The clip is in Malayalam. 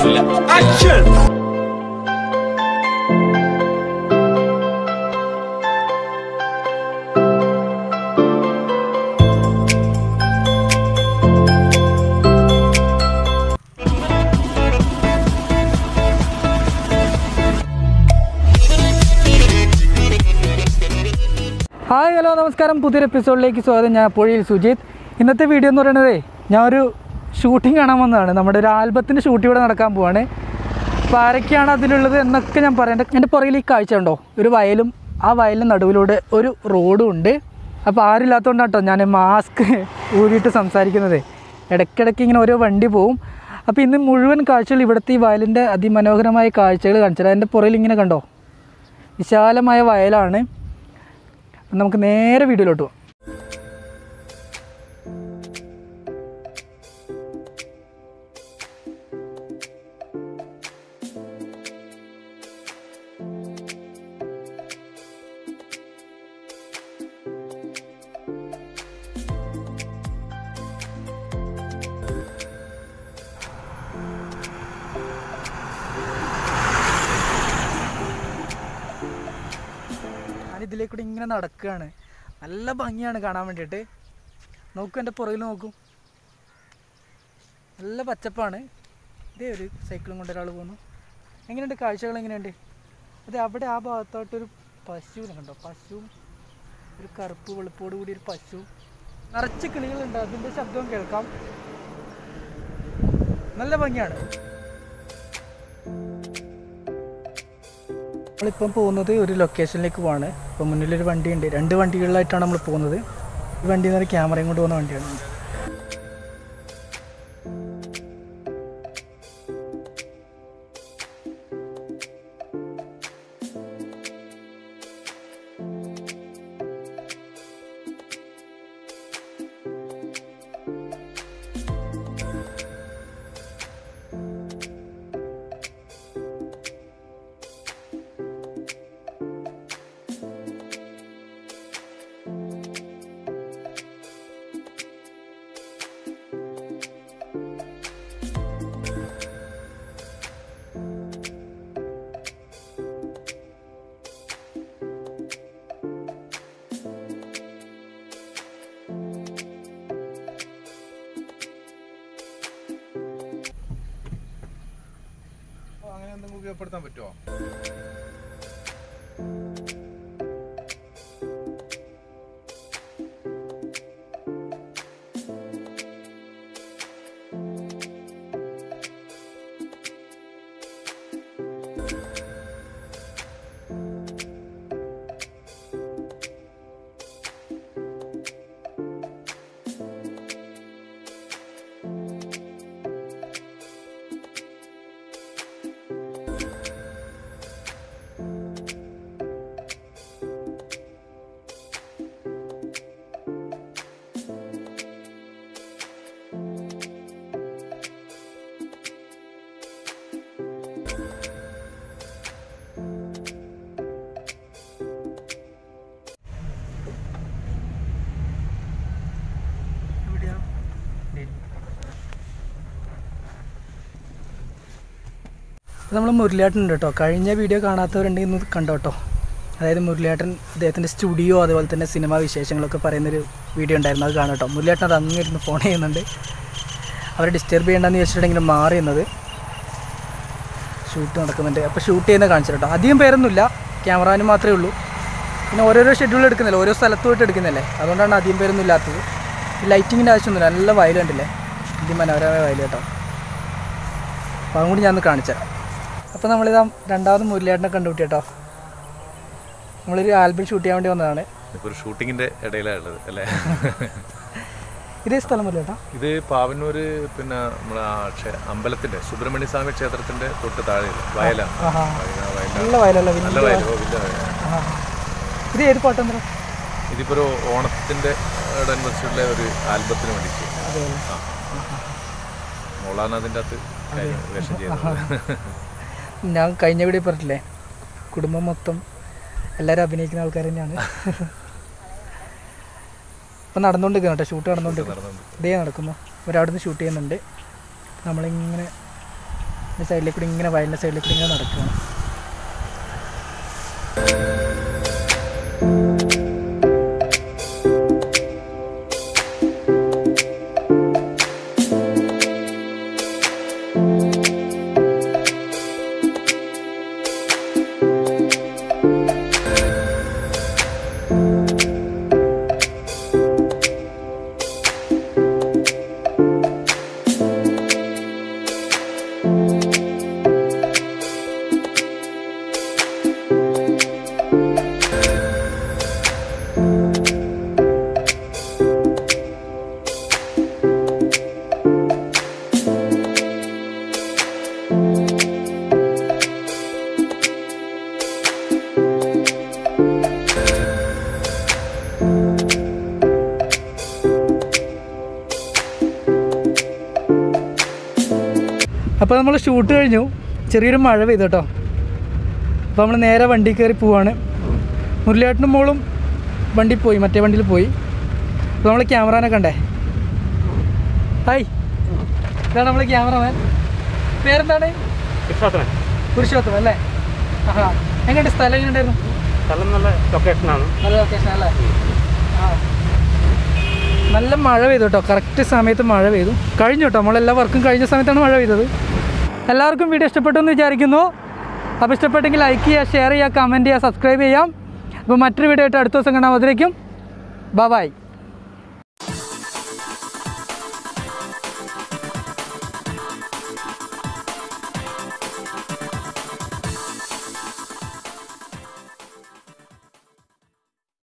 ഇല്ല ആക്ഷൻ ഹായ് ഹലോ നമസ്കാരം പുതിയൊരു എപ്പിസോഡിലേക്ക് സ്വാഗതം ഞാൻ പൊഴിയിൽ സുജിത് ഇന്നത്തെ വീഡിയോ എന്ന് പറയുന്നത് ഞാൻ ഒരു ഷൂട്ടിംഗ് കാണാൻ വന്നതാണ് നമ്മുടെ ഒരു ആൽബത്തിൻ്റെ ഷൂട്ട് ഇവിടെ നടക്കാൻ പോവാണ് അപ്പോൾ ആരൊക്കെയാണ് അതിലുള്ളത് എന്നൊക്കെ ഞാൻ പറയേണ്ട എൻ്റെ പുറകിൽ ഈ കാഴ്ച ഉണ്ടോ ഒരു വയലും ആ വയലിൻ്റെ നടുവിലൂടെ ഒരു റോഡും ഉണ്ട് അപ്പോൾ ആരില്ലാത്തതുകൊണ്ടാണ് കേട്ടോ ഞാൻ മാസ്ക് ഊരിയിട്ട് സംസാരിക്കുന്നത് ഇടയ്ക്കിടയ്ക്ക് ഇങ്ങനെ ഓരോ വണ്ടി പോവും അപ്പോൾ ഇന്ന് മുഴുവൻ കാഴ്ചകൾ ഇവിടുത്തെ ഈ വയലിൻ്റെ അതിമനോഹരമായ കാഴ്ചകൾ കാണിച്ചത് എൻ്റെ പുറകിൽ ഇങ്ങനെ കണ്ടോ വിശാലമായ വയലാണ് അപ്പം നമുക്ക് നേരെ വീഡിയോയിലോട്ട് പോകാം ഞാനിതിലേക്കൂടി ഇങ്ങനെ നടക്കുകയാണ് നല്ല ഭംഗിയാണ് കാണാൻ വേണ്ടിയിട്ട് നോക്കൂ എൻ്റെ പുറകിൽ നോക്കൂ നല്ല പച്ചപ്പാണ് ഇതേ ഒരു സൈക്കിളും കൊണ്ട് ഒരാൾ പോകുന്നു എങ്ങനെയുണ്ട് കാഴ്ചകൾ എങ്ങനെയുണ്ട് അതെ അവിടെ ആ ഭാഗത്തോട്ടൊരു പശുവിനെ കണ്ടോ പശുവും ഒരു കറുപ്പ് വെളുപ്പോട് കൂടി ഒരു പശു നിറച്ച് കിളികളുണ്ട് അതിൻ്റെ ശബ്ദവും കേൾക്കാം നല്ല ഭംഗിയാണ് നമ്മളിപ്പം പോകുന്നത് ഒരു ലൊക്കേഷനിലേക്ക് പോവാണ് ഇപ്പോൾ മുന്നിലൊരു വണ്ടിയുണ്ട് രണ്ട് വണ്ടികളിലായിട്ടാണ് നമ്മൾ പോകുന്നത് ഈ വണ്ടി എന്ന് പറയുന്നത് ക്യാമറയും കൊണ്ട് പോകുന്ന വണ്ടിയാണ് അങ്ങനെ എന്തെങ്കിലും ഉപയോഗപ്പെടുത്താൻ പറ്റുമോ എവിടെയാ നമ്മൾ മുരളിയേട്ടൻ ഉണ്ട് കേട്ടോ കഴിഞ്ഞ വീഡിയോ കാണാത്തവരുണ്ടെങ്കിൽ ഇന്ന് കണ്ടോ കേട്ടോ അതായത് മുരളിയേട്ടൻ അദ്ദേഹത്തിൻ്റെ സ്റ്റുഡിയോ അതുപോലെ തന്നെ സിനിമാ വിശേഷങ്ങളൊക്കെ പറയുന്നൊരു വീഡിയോ ഉണ്ടായിരുന്നു അത് കാണാം കേട്ടോ മുരളിയേട്ടൻ അത് അങ്ങ് ഇരുന്ന് ഫോൺ ചെയ്യുന്നുണ്ട് അവരെ ഡിസ്റ്റർബ് ചെയ്യണ്ടെന്ന് വെച്ചിട്ടുണ്ടെങ്കിൽ മാറി എന്നത് ഷൂട്ട് നടക്കുന്നുണ്ട് അപ്പോൾ ഷൂട്ട് ചെയ്യുന്ന കാണിച്ചു കേട്ടോ അധികം പേരൊന്നുമില്ല ക്യാമറാന് മാത്രമേ ഉള്ളൂ പിന്നെ ഓരോരോ ഷെഡ്യൂൾ എടുക്കുന്നില്ല ഓരോ സ്ഥലത്ത് പോയിട്ട് എടുക്കുന്നില്ലേ അതുകൊണ്ടാണ് അധികം പേരൊന്നും ഇല്ലാത്തത് ലൈറ്റിങ്ങിൻ്റെ ആവശ്യമൊന്നുമില്ല നല്ല വയൽ കണ്ടില്ലേ അതിമനോഹരമായ വയൽ കേട്ടോ അപ്പോൾ അതും കൂടി ഞാൻ ഒന്ന് കാണിച്ചു തരാം അപ്പോൾ നമ്മളിതാ രണ്ടാമത് മുരളിയേട്ടനെ കണ്ടുപിട്ടി കേട്ടോ നമ്മളൊരു ആൽബം ഷൂട്ട് ചെയ്യാൻ വേണ്ടി വന്നതാണ് ഇപ്പൊ ഒരു ഷൂട്ടിങ്ങിന്റെ ഇടയിലാണുള്ളത് അല്ലേ ഇതേ സ്ഥലം മുരളിയേട്ടാ ഇത് പാവന്നൂര് പിന്നെ നമ്മുടെ ആ ക്ഷേ- അമ്പലത്തിന്റെ സുബ്രഹ്മണ്യ സ്വാമി ക്ഷേത്രത്തിന്റെ തൊട്ട് താഴെ വയലാണ് ആഹാ വയലാ- വയലാ. നല്ല വയലല്ല നല്ല വലിയ വയൽ ഓ, വലിയ വയലാ. ആ ഇത് ഏത് പാട്ടെന്തരം ഇതിപ്പോ ഒരു ഓണത്തിന്റെ അനുസരിച്ചുള്ള ഒരു ആൽബത്തിന് വേണ്ടിയിട്ട് അതെ ആ. മോളാണ് അതിൻ്റെ അകത്ത് കാര്യം വേഷം ചെയ്യുന്നത് ഞാൻ കഴിഞ്ഞ വീഡിയോ പറഞ്ഞില്ലേ കുടുംബം മൊത്തം എല്ലാവരും അഭിനയിക്കുന്ന ആൾക്കാർ തന്നെയാണ് ഇപ്പം നടന്നുകൊണ്ടിരിക്കുന്നു കേട്ടോ ഷൂട്ട് നടന്നുകൊണ്ടിരിക്കുന്നു നടന്നുകൊണ്ട് ഇതേ നടക്കുന്നു ഒരവിടുന്ന് ഷൂട്ട് ചെയ്യുന്നുണ്ട് നമ്മളിങ്ങനെ സൈഡിലേക്ക് കൂടി ഇങ്ങനെ വയലിൻ്റെ സൈഡിലേക്ക് കൂടി ഇങ്ങനെ നടക്കുകയാണ് അപ്പോൾ നമ്മൾ ഷൂട്ട് കഴിഞ്ഞു ചെറിയൊരു മഴ പെയ്തു കേട്ടോ അപ്പോൾ നമ്മൾ നേരെ വണ്ടി കയറി പോവാണ് മുരളിയേട്ടനും മോളും വണ്ടി പോയി മറ്റേ വണ്ടിയിൽ പോയി അപ്പോൾ നമ്മൾ ക്യാമറാനെ കണ്ടേ ഹായ് ഇതാണ് നമ്മൾ ക്യാമറമാൻ പേരെന്താണ് വിശ്വാസമേ പുരുഷോത്തം അല്ലേ ആഹാ എങ്ങനെയുണ്ട് സ്ഥലം എങ്ങനെയുണ്ടായിരുന്നു സ്ഥലം നല്ല ലൊക്കേഷനാണ് നല്ല ലൊക്കേഷൻ അല്ലേ ആ നല്ല മഴ പെയ്തു കേട്ടോ കറക്റ്റ് സമയത്ത് മഴ പെയ്തു കഴിഞ്ഞു കേട്ടോ നമ്മളെല്ലാ വർക്കും കഴിഞ്ഞ സമയത്താണ് മഴ പെയ്തത് എല്ലാവർക്കും വീഡിയോ ഇഷ്ടപ്പെട്ടു എന്ന് വിചാരിക്കുന്നു അപ്പോൾ ഇഷ്ടപ്പെട്ടെങ്കിൽ ലൈക്ക് ചെയ്യുക ഷെയർ ചെയ്യുക കമൻറ്റ് ചെയ്യുക സബ്സ്ക്രൈബ് ചെയ്യാം അപ്പോൾ മറ്റൊരു വീഡിയോ ആയിട്ട് അടുത്ത ദിവസം കാണാം അതിലേക്കും ബൈ